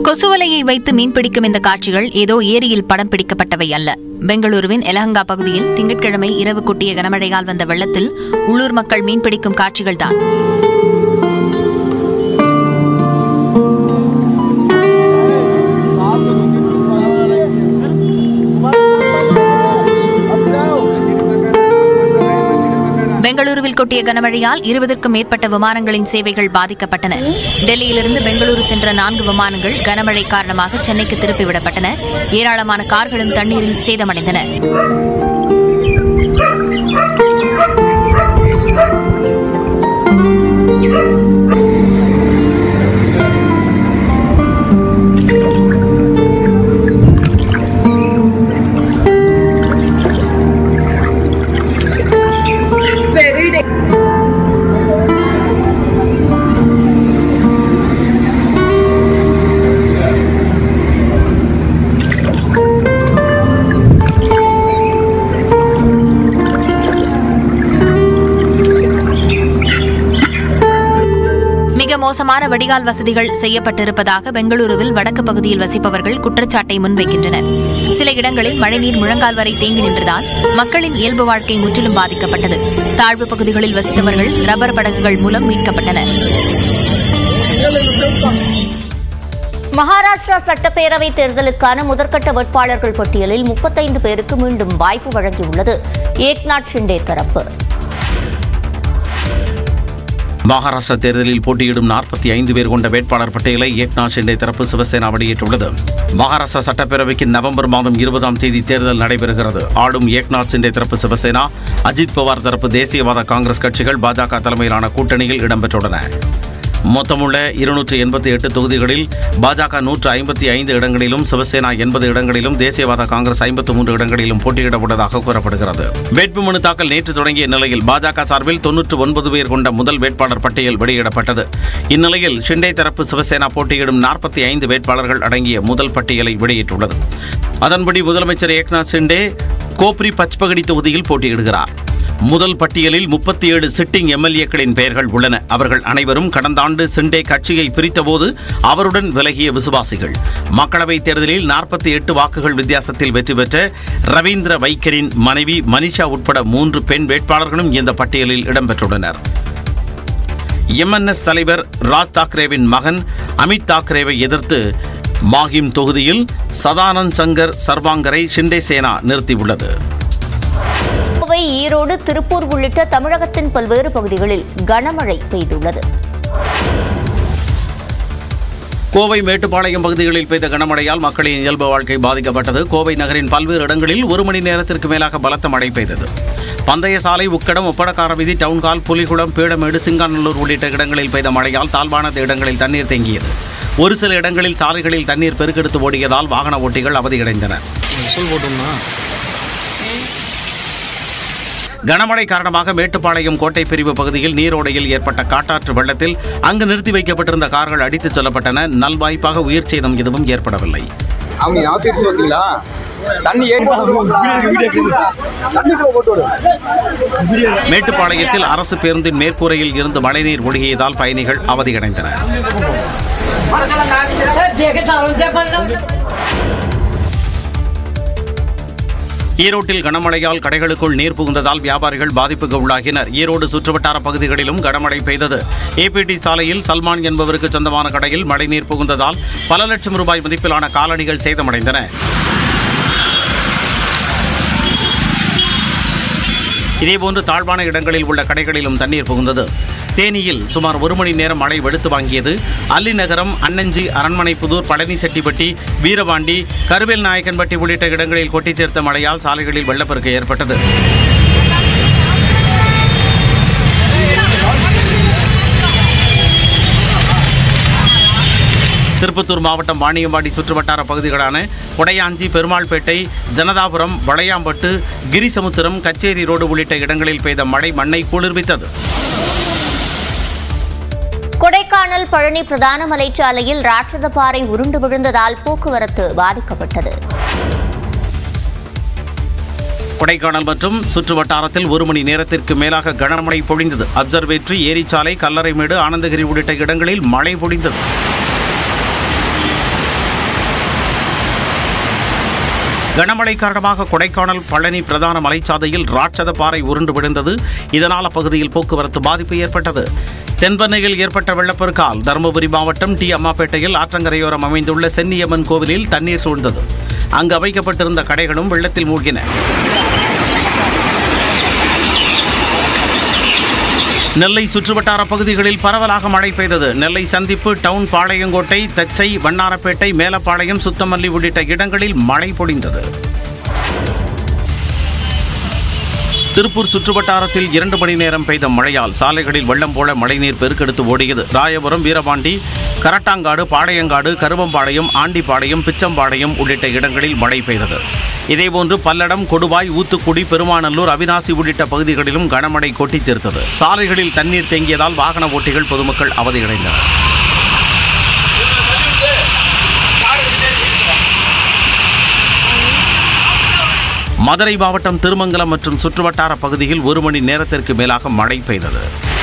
கொசுவலையை வைத்து மீன்பிடிக்கும் இந்த காட்சிகள் ஏதோ ஏரியில் படம் பிடிக்கப்பட்டவை அல்ல பெங்களூருவின் எலஹங்கா பகுதியில் திங்கட்கிழமை இரவு கொட்டிய கனமழையால் வந்த வெள்ளத்தில் உள்ளூர் மக்கள் மீன்பிடிக்கும் காட்சிகள்தான் பெங்களூருவில் கொட்டிய கனமழையால் இருபதற்கும் மேற்பட்ட விமானங்களின் சேவைகள் பாதிக்கப்பட்டன டெல்லியிலிருந்து பெங்களூரு சென்ற நான்கு விமானங்கள் கனமழை காரணமாக சென்னைக்கு திருப்பிவிடப்பட்டன ஏராளமான கார்களும் தண்ணீரில் சேதமடைந்தன மிக மோசமான வடிகால் வசதிகள் செய்யப்பட்டிருப்பதாக பெங்களூருவில் வடக்கு பகுதியில் வசிப்பவர்கள் குற்றச்சாட்டை முன்வைக்கின்றனர் சில இடங்களில் மழைநீர் முழங்கால் வரை தேங்கி நின்றதால் மக்களின் இயல்பு வாழ்க்கை முற்றிலும் பாதிக்கப்பட்டது தாழ்வு பகுதிகளில் வசித்தவர்கள் ரப்பர் படகுகள் மூலம் மீட்கப்பட்டனர் மகாராஷ்டிரா சட்டப்பேரவை தேர்தலுக்கான முதற்கட்ட வேட்பாளர்கள் பட்டியலில் முப்பத்தைந்து பேருக்கு மீண்டும் வாய்ப்பு வழங்கியுள்ளது ஏக்நாத் ஷிண்டே தரப்பு மகாராஷ்டிரா தேர்தலில் போட்டியிடும் நாற்பத்தி ஐந்து பேர் கொண்ட வேட்பாளர் பட்டியலை ஏக்நாத் ஷிண்டே தரப்பு சிவசேனா வெளியிட்டுள்ளது மகாராஷ்டிரா சட்டப்பேரவைக்கு நவம்பர் மாதம் இருபதாம் தேதி தேர்தல் நடைபெறுகிறது ஆளும் ஏக்நாத் ஷிண்டே தரப்பு சிவசேனா அஜித் பவார் தரப்பு தேசியவாத காங்கிரஸ் கட்சிகள் பாஜக தலைமையிலான கூட்டணியில் இடம்பெற்றுள்ளன மொத்தமுள்ள இருநூற்று எண்பத்தி எட்டு தொகுதிகளில் பாஜக நூற்று ஐம்பத்தி ஐந்து இடங்களிலும் சிவசேனா எண்பது இடங்களிலும் தேசியவாத காங்கிரஸ் ஐம்பத்து மூன்று இடங்களிலும் போட்டியிட உள்ளதாக கூறப்படுகிறது வேட்புமனு தாக்கல் நேற்று தொடங்கிய நிலையில் பாஜக சார்பில் தொன்னூற்று ஒன்பது பேர் கொண்ட முதல் வேட்பாளர் பட்டியல் வெளியிடப்பட்டது இந்நிலையில் ஷிண்டே தரப்பு சிவசேனா போட்டியிடும் நாற்பத்தி ஐந்து வேட்பாளர்கள் அடங்கிய முதல் பட்டியலை வெளியிட்டுள்ளது அதன்படி முதலமைச்சர் ஏக்நாத் ஷிண்டே கோப்ரி பச்பகடி தொகுதியில் போட்டியிடுகிறார் முதல் பட்டியலில் முப்பத்தி ஏழு சிட்டிங் எம்எல்ஏக்களின் பெயர்கள் உள்ளன அவர்கள் அனைவரும் கடந்த ஆண்டு சிண்டே கட்சியை பிரித்தபோது அவருடன் விலகிய விசுவாசிகள் மக்களவைத் தேர்தலில் நாற்பத்தி எட்டு வாக்குகள் வித்தியாசத்தில் வெற்றி பெற்ற ரவீந்திர வைக்கரின் மனைவி மனிஷா உட்பட மூன்று பெண் வேட்பாளர்களும் இந்த பட்டியலில் இடம்பெற்றுள்ளனர் எம்என்எஸ் தலைவர் ராஜ் தாக்கரேவின் மகன் அமித் தாக்கரேவை எதிர்த்து மாஹிம் தொகுதியில் சதானந்த் சங்கர் சர்வாங்கரை ஷிண்டே சேனா நிறுத்தியுள்ளது கோவை ஈரோடு திருப்பூர் உள்ளிட்ட தமிழகத்தின் பல்வேறு பகுதிகளில் கனமழை பெய்துள்ளது கோவை மேட்டுப்பாளையம் பகுதிகளில் பெய்த கனமழையால் மக்களின் இயல்பு வாழ்க்கை பாதிக்கப்பட்டது கோவை நகரின் பல்வேறு இடங்களில் ஒரு மணி நேரத்திற்கு மேலாக பலத்த மழை பெய்தது பந்தய சாலை உக்கடம் ஒப்படக்கார வீதி டவுன்கால் புலிகுளம் பீடமேடு சிங்காநல்லூர் உள்ளிட்ட இடங்களில் பெய்த மழையால் தாழ்வான இடங்களில் தண்ணீர் தேங்கியது ஒரு சில இடங்களில் சாலைகளில் தண்ணீர் பெருக்கெடுத்து ஓடியதால் வாகன ஓட்டிகள் அவதியடைந்தனர் கனமழை காரணமாக மேட்டுப்பாளையம் கோட்டை பிரிவு பகுதியில் நீரோடையில் ஏற்பட்ட காட்டாற்று வெள்ளத்தில் அங்கு நிறுத்தி வைக்கப்பட்டிருந்த கார்கள் அடித்துச் செல்லப்பட்டன நல்வாய்ப்பாக உயிர் சேதம் எதுவும் ஏற்படவில்லை அவங்க யாத்திட்டு பார்த்தீங்களா தண்ணி ஏறி தண்ணிக்குள்ள போட்டு விடு மேட்டுப்பாளையத்தில் அரசு பேருந்தின் மேற்கூரையில் இருந்து மழைநீர் ஒழுகியதால் பயணிகள் அவதியடைந்தனர் ஈரோட்டில் கனமழையால் கடைகளுக்குள் நீர் புகுந்ததால் வியாபாரிகள் பாதிப்புக்கு உள்ளாகினர் ஈரோடு சுற்றுவட்டார பகுதிகளிலும் கனமழை பெய்தது ஏபிடி சாலையில் சல்மான் என்பவருக்கு சொந்தமான கடையில் மழைநீர் புகுந்ததால் பல லட்சம் ரூபாய் மதிப்பிலான காலணிகள் சேதமடைந்தன இதேபோன்று தாழ்வான இடங்களில் உள்ள கடைகளிலும் தண்ணீர் புகுந்தது தேனியில் சுமார் ஒரு மணி நேரம் மழை வெளுத்து வாங்கியது அல்லிநகரம் அன்னஞ்சி அரண்மனை புதூர் பழனிசெட்டிப்பட்டி வீரபாண்டி கருவேல் நாயக்கன்பட்டி உள்ளிட்ட இடங்களில் கொட்டி தீர்த்த மழையால் சாலைகளில் வெள்ளப்பெருக்கு ஏற்பட்டது திருப்பத்தூர் மாவட்டம் வாணியம்பாடி சுற்றுவட்டார பகுதிகளான கொடையாஞ்சி பெருமாள்பேட்டை ஜனதாபுரம் வளையாம்பட்டு கிரிசமுத்திரம் கச்சேரி ரோடு உள்ளிட்ட இடங்களில் பெய்த மழை மண்ணை குளிர்வித்தது கொடைக்கானல் பழனி பிரதான மலைச்சாலையில் ராட்சத பாறை உருண்டு விழுந்ததால் போக்குவரத்து பாதிக்கப்பட்டது கொடைக்கானல் மற்றும் சுற்று வட்டாரத்தில் ஒரு மணி நேரத்திற்கு மேலாக கனமழை பொழிந்தது அப்சர்வேட்டரி ஏரிச்சாலை கல்லறைமேடு ஆனந்தகிரி உள்ளிட்ட இடங்களில் மழை பொழிந்தது கனமழை காரணமாக கொடைக்கானல் பழனி பிரதான மலைச்சாலையில் ராட்சத பாறை உருண்டு விழுந்தது இதனால் அப்பகுதியில் போக்குவரத்து பாதிப்பு ஏற்பட்டது தென்பெண்ணையில் ஏற்பட்ட வெள்ளப்பெருக்கால் தருமபுரி மாவட்டம் டி அம்மாப்பேட்டையில் ஆற்றங்கரையோரம் அமைந்துள்ள சென்னியம்மன் கோவிலில் தண்ணீர் சூழ்ந்தது அங்கு அமைக்கப்பட்டிருந்த கடைகளும் வெள்ளத்தில் மூழ்கின நெல்லை சுற்றுவட்டார பகுதிகளில் பரவலாக மழை பெய்தது நெல்லை சந்திப்பு டவுன் பாளையங்கோட்டை தச்சை வண்ணாரப்பேட்டை மேலப்பாளையம் சுத்தமல்லி உள்ளிட்ட இடங்களில் மழை பொழிந்தது திருப்பூர் சுற்றுவட்டாரத்தில் இரண்டு மணி நேரம் பெய்த மழையால் சாலைகளில் வெள்ளம் போல மழைநீர் பெருக்கெடுத்து ஓடியது ராயபுரம் வீரபாண்டி கரட்டாங்காடு பாளையங்காடு கருவம்பாளையம் ஆண்டிப்பாளையம் பிச்சம்பாளையம் உள்ளிட்ட இடங்களில் மழை பெய்தது இதேபோன்று பல்லடம் கொடுவாய் ஊத்துக்குடி பெருமாநல்லூர் அவினாசி உள்ளிட்ட பகுதிகளிலும் கனமழை கொட்டி தீர்த்தது சாலைகளில் தண்ணீர் தேங்கியதால் வாகன ஓட்டிகள் பொதுமக்கள் அவதியடைந்தனர் மதுரை மாவட்டம் திருமங்கலம் மற்றும் சுற்றுவட்டார பகுதியில் ஒரு மணி நேரத்திற்கு மேலாக மழை பெய்தது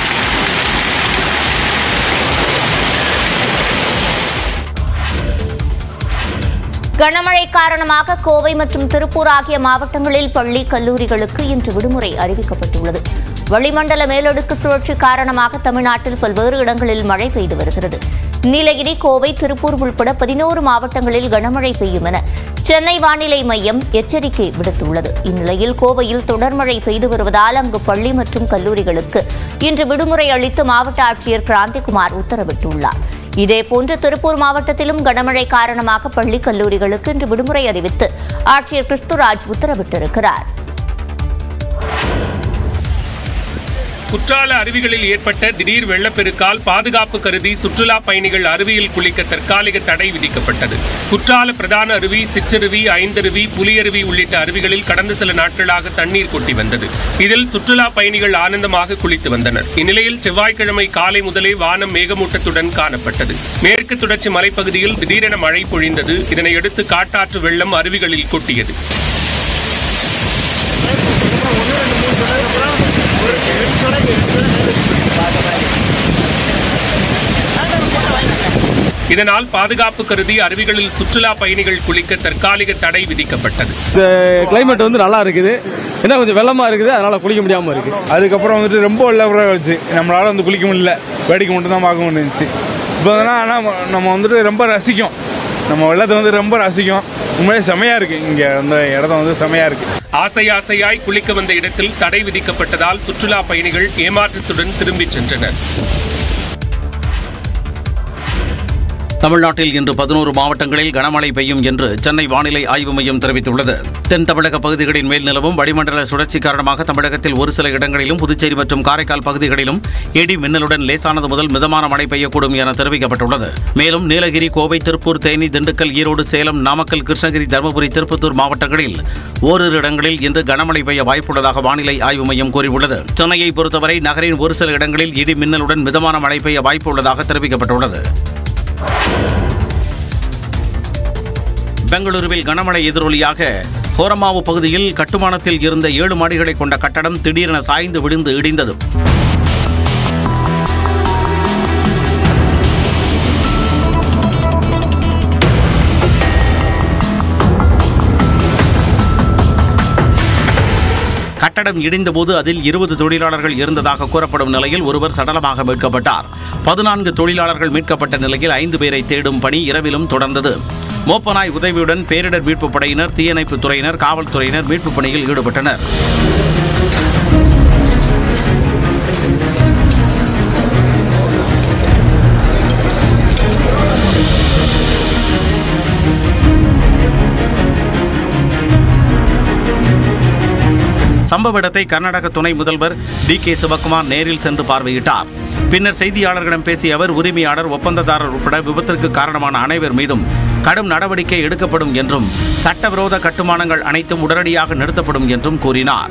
கனமழை காரணமாக கோவை மற்றும் திருப்பூர் ஆகிய மாவட்டங்களில் பள்ளி கல்லூரிகளுக்கு இன்று விடுமுறை அறிவிக்கப்பட்டுள்ளது வளிமண்டல மேலடுக்கு சுழற்சி காரணமாக தமிழ்நாட்டில் பல்வேறு இடங்களில் மழை பெய்து வருகிறது நீலகிரி கோவை திருப்பூர் உள்பட பதினோரு மாவட்டங்களில் கனமழை பெய்யும் என சென்னை வானிலை மையம் எச்சரிக்கை விடுத்துள்ளது இந்நிலையில் கோவையில் தொடர் மழை பெய்து வருவதால் அங்கு பள்ளி மற்றும் கல்லூரிகளுக்கு இன்று விடுமுறை அளித்து மாவட்ட ஆட்சியர் கிராந்திகுமார் உத்தரவிட்டுள்ளார் இதேபோன்று திருப்பூர் மாவட்டத்திலும் கனமழை காரணமாக பள்ளி கல்லூரிகளுக்கு இன்று விடுமுறை அறிவித்து ஆட்சியர் கிறிஸ்துராஜ் உத்தரவிட்டிருக்கிறார் குற்றால அருவிகளில் ஏற்பட்ட திடீர் வெள்ளப்பெருக்கால் பாதுகாப்பு கருதி சுற்றுலா பயணிகள் அருவியில் குளிக்க தற்காலிக தடை விதிக்கப்பட்டது குற்றால பிரதான அருவி சிற்றருவி ஐந்தருவி புலியருவி உள்ளிட்ட அருவிகளில் கடந்த சில நாட்களாக தண்ணீர் கொட்டி வந்தது இதில் சுற்றுலா பயணிகள் ஆனந்தமாக குளித்து வந்தனர் இந்நிலையில் செவ்வாய்க்கிழமை காலை முதலே வானம் மேகமூட்டத்துடன் காணப்பட்டது மேற்கு தொடர்ச்சி மலைப்பகுதியில் திடீரென மழை பொழிந்தது இதனையடுத்து காட்டாற்று வெள்ளம் அருவிகளில் கொட்டியது இதனால் பாதுகாப்பு கருதி அருவிகளில் சுற்றுலா பயணிகள் குளிக்க தற்காலிக தடை விதிக்கப்பட்டது இந்த கிளைமேட் வந்து நல்லா இருக்குது என்ன கொஞ்சம் வெள்ளமாக இருக்குது அதனால் குளிக்க முடியாமல் இருக்குது அதுக்கப்புறம் வந்துட்டு ரொம்ப வெள்ளப்படாக வச்சு நம்மளால வந்து குளிக்க முடியல வேடிக்கை மட்டும் தான் பார்க்க முடிஞ்சிச்சு இப்போ ஆனால் நம்ம வந்துட்டு ரொம்ப ரசிக்கும் நம்ம வெள்ளத்தை வந்து ரொம்ப ரசிக்கும் உண்மையிலே செமையாக இருக்குது இங்கே அந்த இடத்த வந்து செமையாக இருக்குது ஆசை ஆசையாய் குளிக்க வந்த இடத்தில் தடை விதிக்கப்பட்டதால் சுற்றுலா பயணிகள் ஏமாற்றத்துடன் திரும்பிச் சென்றனர் தமிழ்நாட்டில் இன்று பதினோரு மாவட்டங்களில் கனமழை பெய்யும் என்று சென்னை வானிலை ஆய்வு மையம் தெரிவித்துள்ளது தென் தமிழக பகுதிகளின் மேல் நிலவும் வளிமண்டல சுழற்சி காரணமாக தமிழகத்தில் ஒரு சில இடங்களிலும் புதுச்சேரி மற்றும் காரைக்கால் பகுதிகளிலும் இடி மின்னலுடன் லேசானது முதல் மிதமான மழை பெய்யக்கூடும் என தெரிவிக்கப்பட்டுள்ளது மேலும் நீலகிரி கோவை திருப்பூர் தேனி திண்டுக்கல் ஈரோடு சேலம் நாமக்கல் கிருஷ்ணகிரி தருமபுரி திருப்பத்தூர் மாவட்டங்களில் ஓரிரு இடங்களில் இன்று கனமழை பெய்ய வாய்ப்புள்ளதாக வானிலை ஆய்வு மையம் கூறியுள்ளது சென்னையை பொறுத்தவரை நகரின் ஒரு சில இடங்களில் இடி மின்னலுடன் மிதமான மழை பெய்ய வாய்ப்புள்ளதாக தெரிவிக்கப்பட்டுள்ளது பெங்களூருவில் கனமழை எதிரொலியாக ஹோரமாவு பகுதியில் கட்டுமானத்தில் இருந்த ஏழு மாடிகளை கொண்ட கட்டடம் திடீரென சாய்ந்து விழுந்து இடிந்தது கட்டடம் இடிந்தபோது அதில் இருபது தொழிலாளர்கள் இருந்ததாக கூறப்படும் நிலையில் ஒருவர் சடலமாக மீட்கப்பட்டார் பதினான்கு தொழிலாளர்கள் மீட்கப்பட்ட நிலையில் ஐந்து பேரை தேடும் பணி இரவிலும் தொடர்ந்தது மோப்பனாய் உதவியுடன் பேரிடர் மீட்புப் படையினர் தீயணைப்புத் துறையினர் காவல்துறையினர் மீட்புப் பணியில் ஈடுபட்டனர் சம்பவ இடத்தை கர்நாடக துணை முதல்வர் டி கே சிவக்குமார் நேரில் சென்று பார்வையிட்டார் பின்னர் செய்தியாளர்களிடம் பேசிய அவர் உரிமையாளர் ஒப்பந்ததாரர் உட்பட விபத்திற்கு காரணமான அனைவர் மீதும் கடும் நடவடிக்கை எடுக்கப்படும் என்றும் சட்டவிரோத கட்டுமானங்கள் அனைத்தும் உடனடியாக நிறுத்தப்படும் என்றும் கூறினார்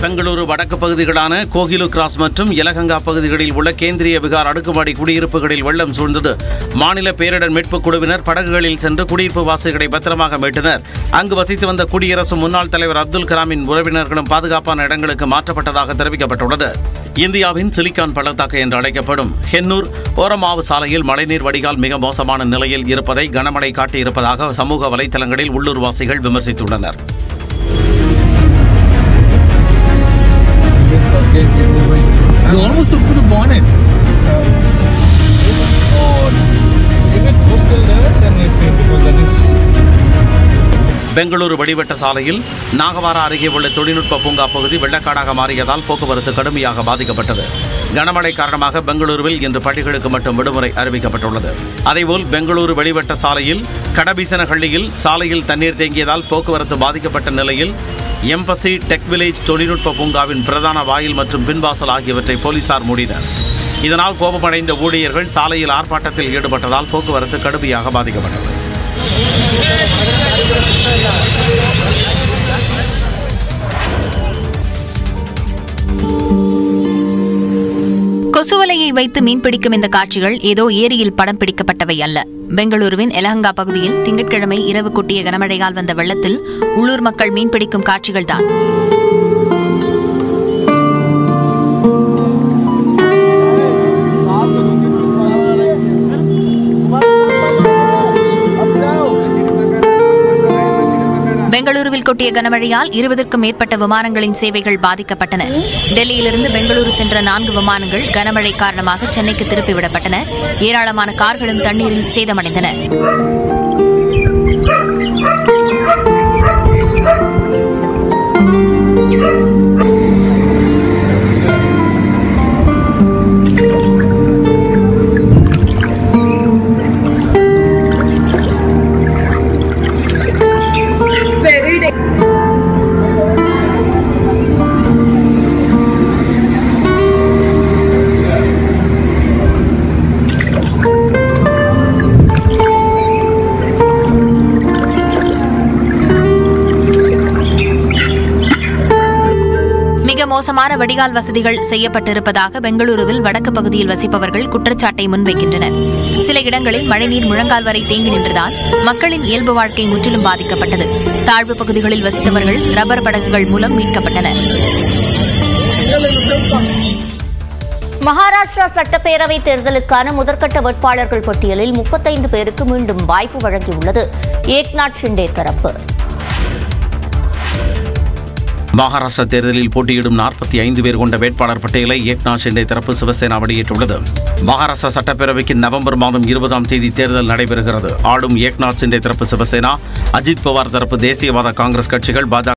பெங்களூரு வடக்கு பகுதிகளான கோகிலு கிராஸ் மற்றும் யலகங்கா பகுதிகளில் உள்ள கேந்திரிய விகார் அடுக்குமாடி குடியிருப்புகளில் வெள்ளம் சூழ்ந்தது மாநில பேரிடர் மீட்புக் குழுவினர் படகுகளில் சென்று குடியிருப்பு வாசிகளை பத்திரமாக மீட்டனர் அங்கு வசித்து வந்த குடியரசு முன்னாள் தலைவர் அப்துல் கலாமின் உறவினர்களும் பாதுகாப்பான இடங்களுக்கு மாற்றப்பட்டதாக தெரிவிக்கப்பட்டுள்ளது இந்தியாவின் சிலிக்கான் பள்ளத்தாக்கு என்று அழைக்கப்படும் ஹென்னூர் ஓரமாவு சாலையில் மழைநீர் வடிகால் மிக மோசமான நிலையில் இருப்பதை கனமழை காட்டியிருப்பதாக சமூக வலைதளங்களில் உள்ளூர்வாசிகள் விமர்சித்துள்ளனர் I almost up to the bonnet. If it goes till there, then you see because that is Bengaluru வடிவட்ட சாலையில் நாகவாரா அருகே உள்ள தொழில்நுட்ப பூங்கா பகுதி வெள்ளக்காடாக மாறியதால் போக்குவரத்து கடுமையாக பாதிக்கப்பட்டது கனமழை காரணமாக பெங்களூருவில் இன்று பள்ளிகளுக்கு மட்டும் விடுமுறை அறிவிக்கப்பட்டுள்ளது அதேபோல் பெங்களூரு வெளிவட்ட சாலையில் கடபீசனஹள்ளியில் சாலையில் தண்ணீர் தேங்கியதால் போக்குவரத்து பாதிக்கப்பட்ட நிலையில் எம்பசி டெக் வில்லேஜ் தொழில்நுட்ப பூங்காவின் பிரதான வாயில் மற்றும் பின்வாசல் ஆகியவற்றை போலீசார் மூடினர் இதனால் கோபமடைந்த ஊழியர்கள் சாலையில் ஆர்ப்பாட்டத்தில் ஈடுபட்டதால் போக்குவரத்து கடுமையாக பாதிக்கப்பட்டது கொசுவலையை வைத்து மீன்பிடிக்கும் இந்த காட்சிகள் ஏதோ ஏரியில் படம் பிடிக்கப்பட்டவை அல்ல பெங்களூருவின் எலஹங்கா பகுதியில் திங்கட்கிழமை இரவு கொட்டிய கனமழையால் வந்த வெள்ளத்தில் உள்ளூர் மக்கள் மீன்பிடிக்கும் காட்சிகள்தான் பெங்களூருவில் கொட்டிய கனமழையால் இருபதற்கும் மேற்பட்ட விமானங்களின் சேவைகள் பாதிக்கப்பட்டன டெல்லியிலிருந்து பெங்களூரு சென்ற நான்கு விமானங்கள் கனமழை காரணமாக சென்னைக்கு திருப்பிவிடப்பட்டன ஏராளமான கார்களும் தண்ணீரில் சேதமடைந்தன மிக மோசமான வடிகால் வசதிகள் செய்யப்பட்டிருப்பதாக பெங்களூருவில் வடக்கு பகுதியில் வசிப்பவர்கள் குற்றச்சாட்டை முன்வைக்கின்றனர் சில இடங்களில் மழைநீர் முழங்கால் வரை தேங்கி நின்றதால் மக்களின் இயல்பு வாழ்க்கை முற்றிலும் பாதிக்கப்பட்டது தாழ்வு பகுதிகளில் வசித்தவர்கள் ரப்பர் படகுகள் மூலம் மீட்கப்பட்டனர் மகாராஷ்டிரா சட்டப்பேரவை தேர்தலுக்கான முதற்கட்ட வேட்பாளர்கள் பட்டியலில் முப்பத்தைந்து பேருக்கு மீண்டும் வாய்ப்பு வழங்கியுள்ளது ஏக்நாத் ஷிண்டே தரப்பு மகாராஷ்டிரா தேர்தலில் போட்டியிடும் நாற்பத்தி ஐந்து பேர் கொண்ட வேட்பாளர் பட்டியலை ஏக்நாத் ஷிண்டே தரப்பு சிவசேனா வெளியிட்டுள்ளது மகாராஷ்டிரா சட்டப்பேரவைக்கு நவம்பர் மாதம் இருபதாம் தேதி தேர்தல் நடைபெறுகிறது ஆளும் ஏக்நாத் ஷிண்டே தரப்பு சிவசேனா அஜித் பவார் தரப்பு தேசியவாத காங்கிரஸ் கட்சிகள் பாஜக